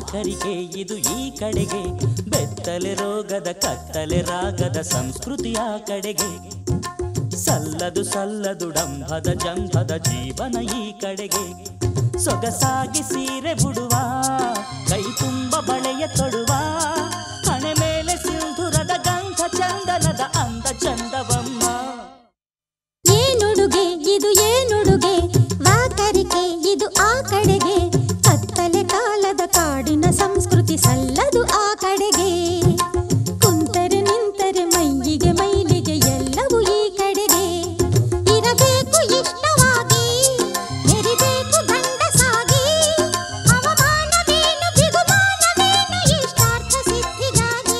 ವಾಕರಿಕೆ ಇದು ಈ ಕಡೆಗೆ ಬೆತ್ತಲೆ ರೋಗದ ಕತ್ತಲೆ ರಾಗದ ಸಂಸ್ಕೃತಿಯ ಕಡೆಗೆ ಸಲ್ಲದು ಸಲ್ಲದು ಡಂಭದ ಜಂಭದ ಜೀವನ ಈ ಕಡೆಗೆ ಸೊಗಸಾಗಿ ಸೀರೆ ಬಿಡುವ ಕೈ ತುಂಬ ಬಳೆಯ ತೊಡುವ ಹಣೆ ಮೇಲೆ ಸಿಂಧುರದ ಗಂಧ ಚಂದನದ ಅಂದ ಚಂದವಮ್ಮ ಏನುಡುಗೆ ಇದು ಏನುಡುಗೆ ವಾಕರಿಕೆ ಇದು ಆ ಕಡೆಗೆ ಕತ್ತಲೆ ಕಾಲದ ಕಾಡಿನ ಸಂಸ್ಕೃತಿ ಸಲ್ಲದು ಆ ಕಡೆಗೆ ಕುಂತರೆ ನಿಂತರೆ ಮೈಯಿಗೆ ಮೈಲಿಗೆ ಎಲ್ಲವೂ ಈ ಕಡೆಗೆ ಇರಬೇಕು ಇಷ್ಟವಾಗಿ ಮೆರಿಬೇಕು ಗಂಡಸಾಗಿ ಅವಮಾನವೇನು ಬಿಗುಮಾನವೇನು ಇಷ್ಟಾರ್ಥ ಸಿದ್ಧಿಗಾಗಿ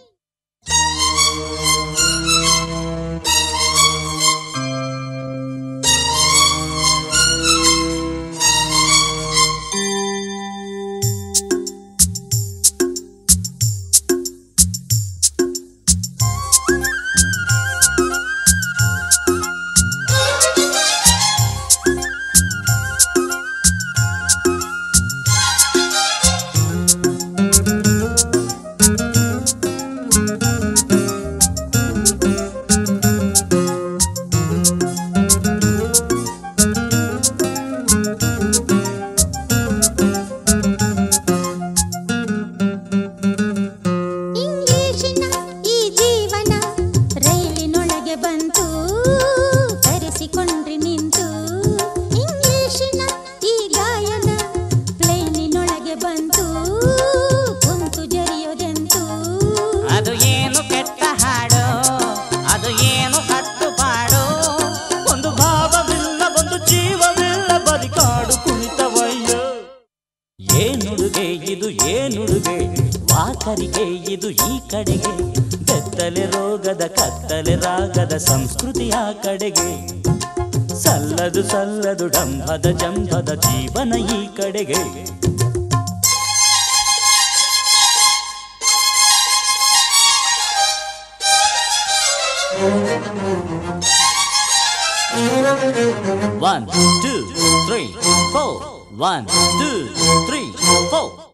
ಇಂಗ್ಲಿಶಿನ ಈ ಜೀವನ ರೈಲಿನೊಳಗೆ ಬಂತು ಕರೆಸಿಕೊಂಡ್ರಿ ನಿಂತು ಇಂಗ್ಲಿಶಿನ ಈ ಗಾಯನ ಪ್ಲೇನಿನೊಳಗೆ ಬಂತು ಕುಂತು ಜರಿಯೋದೆಂತು ಅದು ಏನು ಕೆಟ್ಟ ಹಾಡು ಅದು ಏನು ಕಟ್ಟುಪಾಡು ಒಂದು ಭಾವವಿಲ್ಲ ಒಂದು ಜೀವವಿಲ್ಲ ಬರಿ ಕಾಡು ಕುಣಿತವಯ್ಯ ಏನುಡುಗೆ ಇದು ಏನುಡುಗೆ ವಾಕರಿಗೆ ಇದು ಈ ಕಡೆಗೆ ಬೆತ್ತಲೆ ರೋಗದ ಕತ್ತಲೆ ರಾಗದ ಸಂಸ್ಕೃತಿಯ ಕಡೆಗೆ ಸಲ್ಲದು ಸಲ್ಲದು ಡಂಭದ ಜಂಭದ ಜೀವನ ಈ ಕಡೆಗೆ One, two, three, four. One, two, three, four.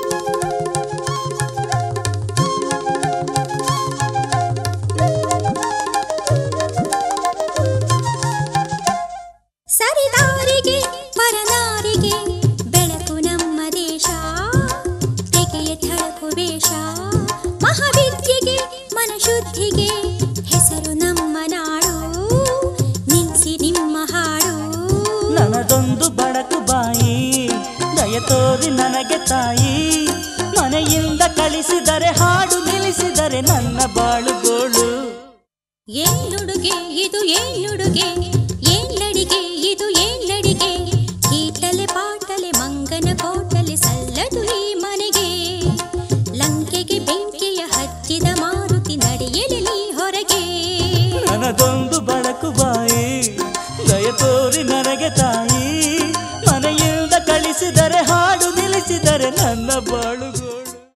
ಸರಿದಾರಿಗೆ ಪರನಾರಿಗೆ ಬೆಳಕು ನಮ್ಮ ದೇಶ ತೆಗೆಯ ಥಳಕು ವೇಷ ಮಹಾವಿದ್ಯೆಗೆ ಮನಶುದ್ಧಿಗೆ ಹೆಸರು ನಮ್ಮ ನಾಡು ನಿಲ್ಲಿಸಿ ನಿಮ್ಮ ಹಾಡು ನನದೊಂದು ಬಡಕು ಬಾಯಿ ದಯ ತೋರಿ ನನಗೆ ತಾಯಿ ಮನೆಯಿಂದ ಕಳಿಸಿದರೆ ಹಾಡು ನಿಲ್ಲಿಸಿದರೆ ನನ್ನ ಬಾಳುಗೋಳು ಏನುಡುಗೆ ಇದು ಏನುಡುಗೆ ಏನ್ನಡಿಗೆ ಇದು ಏನ್ನಡಿಗೆ ಕೀಟಲೆ ಪಾಟಲೆ ಮಂಗನ ಕೋಟಲೆ ಸಲ್ಲದು ಈ ಮನೆಗೆ ಲಂಕೆಗೆ ಬೆಂಕಿಯ ಹಚ್ಚಿದ ಮಾರುತಿ ನಡೆಯಲಿ ಹೊರಗೆ ನನದೊಂದು